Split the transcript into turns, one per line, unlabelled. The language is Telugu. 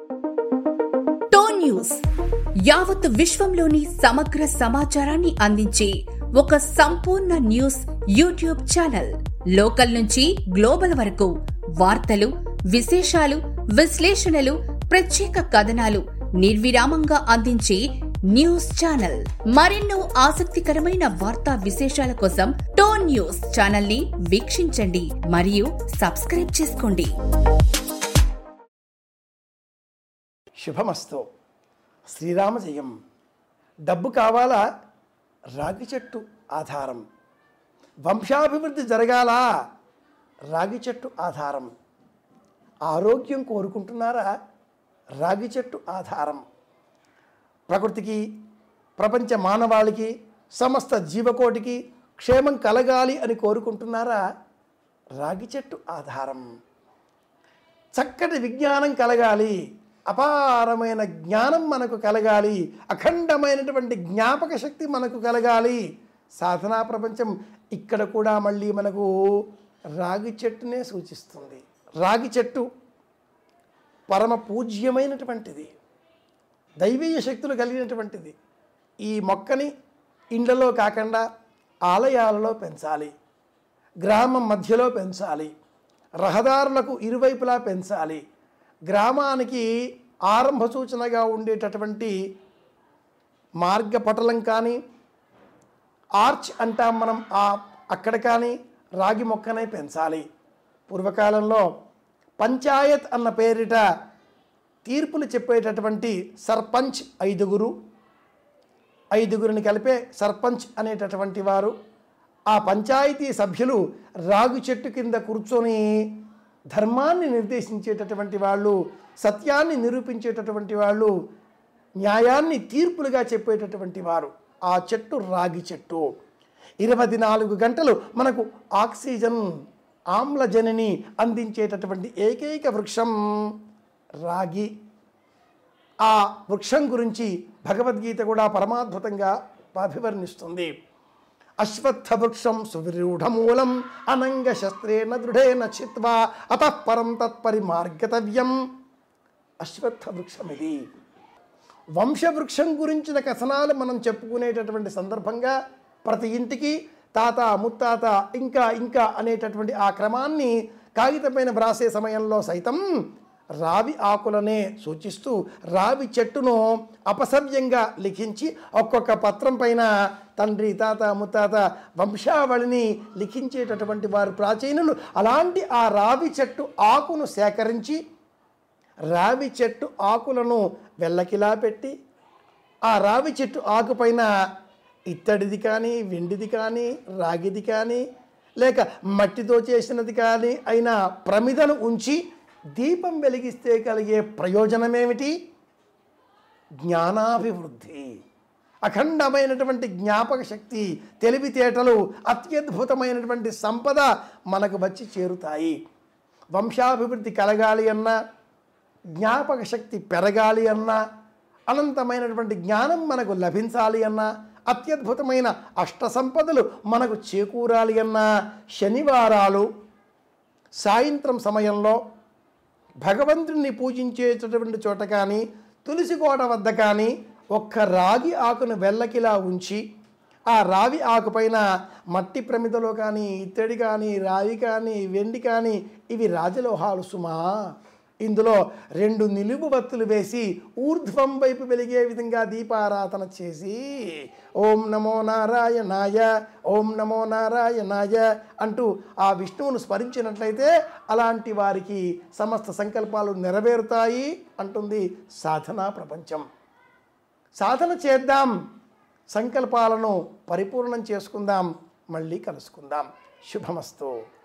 టోన్ న్యూస్ యావత్ విశ్వంలోని సమగ్ర సమాచారాన్ని అందించే ఒక సంపూర్ణ న్యూస్ యూట్యూబ్ ఛానల్ లోకల్ నుంచి గ్లోబల్ వరకు వార్తలు విశేషాలు విశ్లేషణలు ప్రత్యేక కథనాలు నిర్విరామంగా అందించే న్యూస్ ఛానల్ మరెన్నో ఆసక్తికరమైన వార్తా విశేషాల కోసం టోన్ న్యూస్ ఛానల్ ని వీక్షించండి మరియు సబ్స్క్రైబ్ చేసుకోండి
శుభమస్తు శ్రీరామ జయం డబ్బు కావాలా రాగి చెట్టు ఆధారం వంశాభివృద్ధి జరగాలా రాగి చెట్టు ఆధారం ఆరోగ్యం కోరుకుంటున్నారా రాగి చెట్టు ఆధారం ప్రకృతికి ప్రపంచ మానవాళికి సమస్త జీవకోటికి క్షేమం కలగాలి అని కోరుకుంటున్నారా రాగి చెట్టు ఆధారం చక్కటి విజ్ఞానం కలగాలి అపారమైన జ్ఞానం మనకు కలగాలి అఖండమైనటువంటి జ్ఞాపక శక్తి మనకు కలగాలి సాధనా ప్రపంచం ఇక్కడ కూడా మళ్ళీ మనకు రాగి చెట్టునే సూచిస్తుంది రాగి చెట్టు పరమ పూజ్యమైనటువంటిది దైవీయ శక్తులు కలిగినటువంటిది ఈ మొక్కని ఇండ్లలో కాకుండా ఆలయాలలో పెంచాలి గ్రామం మధ్యలో పెంచాలి రహదారులకు ఇరువైపులా పెంచాలి గ్రామానికి ఆరంభ సూచనగా ఉండేటటువంటి మార్గపటలం కానీ ఆర్చ్ అంటాం మనం ఆ అక్కడ కానీ రాగి మొక్కనే పెంచాలి పూర్వకాలంలో పంచాయత్ అన్న పేరిట తీర్పులు చెప్పేటటువంటి సర్పంచ్ ఐదుగురు ఐదుగురిని కలిపే సర్పంచ్ అనేటటువంటి వారు ఆ పంచాయతీ సభ్యులు రాగు చెట్టు కింద కూర్చొని ధర్మాన్ని నిర్దేశించేటటువంటి వాళ్ళు సత్యాన్ని నిరూపించేటటువంటి వాళ్ళు న్యాయాన్ని తీర్పులుగా చెప్పేటటువంటి వారు ఆ చెట్టు రాగి చెట్టు ఇరవై నాలుగు గంటలు మనకు ఆక్సిజన్ ఆమ్లజనిని అందించేటటువంటి ఏకైక వృక్షం రాగి ఆ వృక్షం గురించి భగవద్గీత కూడా పరమాద్భుతంగా అభివర్ణిస్తుంది అశ్వత్థ వృక్షం సువిరూఢమూలం అనంగ శస్త్రేణ దృఢేన చిత్వా అతః పరం తత్పరిమార్గతవ్యం అశ్వత్థ వృక్షం ఇది వంశవృక్షం గురించిన కథనాలు మనం చెప్పుకునేటటువంటి సందర్భంగా ప్రతి ఇంటికి తాత ముత్తాత ఇంకా ఇంకా అనేటటువంటి ఆ క్రమాన్ని కాగితపైన వ్రాసే సమయంలో సైతం రావి ఆకులనే సూచిస్తూ రావి చెట్టును అపసవ్యంగా లిఖించి ఒక్కొక్క పత్రం పైన తండ్రి తాత ముత్తాత వంశావళిని లిఖించేటటువంటి వారు ప్రాచీనులు అలాంటి ఆ రావి చెట్టు ఆకును సేకరించి రావి చెట్టు ఆకులను వెల్లకిలా పెట్టి ఆ రావి చెట్టు ఆకుపైన ఇత్తడిది కానీ వెండిది కానీ రాగిది కానీ లేక మట్టితో చేసినది కానీ అయిన ప్రమిదను ఉంచి దీపం వెలిగిస్తే కలిగే ప్రయోజనమేమిటి జ్ఞానాభివృద్ధి అఖండమైనటువంటి జ్ఞాపక శక్తి తెలివితేటలు అత్యద్భుతమైనటువంటి సంపద మనకు వచ్చి చేరుతాయి వంశాభివృద్ధి కలగాలి అన్నా జ్ఞాపక శక్తి పెరగాలి అన్నా అనంతమైనటువంటి జ్ఞానం మనకు లభించాలి అన్నా అత్యద్భుతమైన అష్ట సంపదలు మనకు చేకూరాలి అన్నా శనివారాలు సాయంత్రం సమయంలో భగవంతుడిని పూజించేటటువంటి చోట కానీ తులసి కోట వద్ద కానీ ఒక్క రాగి ఆకును వెల్లకిలా ఉంచి ఆ రావి ఆకుపైన మట్టి ప్రమిదలో కానీ ఇత్తడి కానీ రాయి కానీ వెండి కానీ ఇవి రాజలోహాలు సుమా ఇందులో రెండు నిలువు బత్తులు వేసి ఊర్ధ్వం వైపు వెలిగే విధంగా దీపారాధన చేసి ఓం నమో నారాయణాయ ఓం నమో నారాయణాయ అంటూ ఆ విష్ణువును స్మరించినట్లయితే అలాంటి వారికి సమస్త సంకల్పాలు నెరవేరుతాయి అంటుంది సాధనా ప్రపంచం సాధన చేద్దాం సంకల్పాలను పరిపూర్ణం చేసుకుందాం మళ్ళీ కలుసుకుందాం శుభమస్తు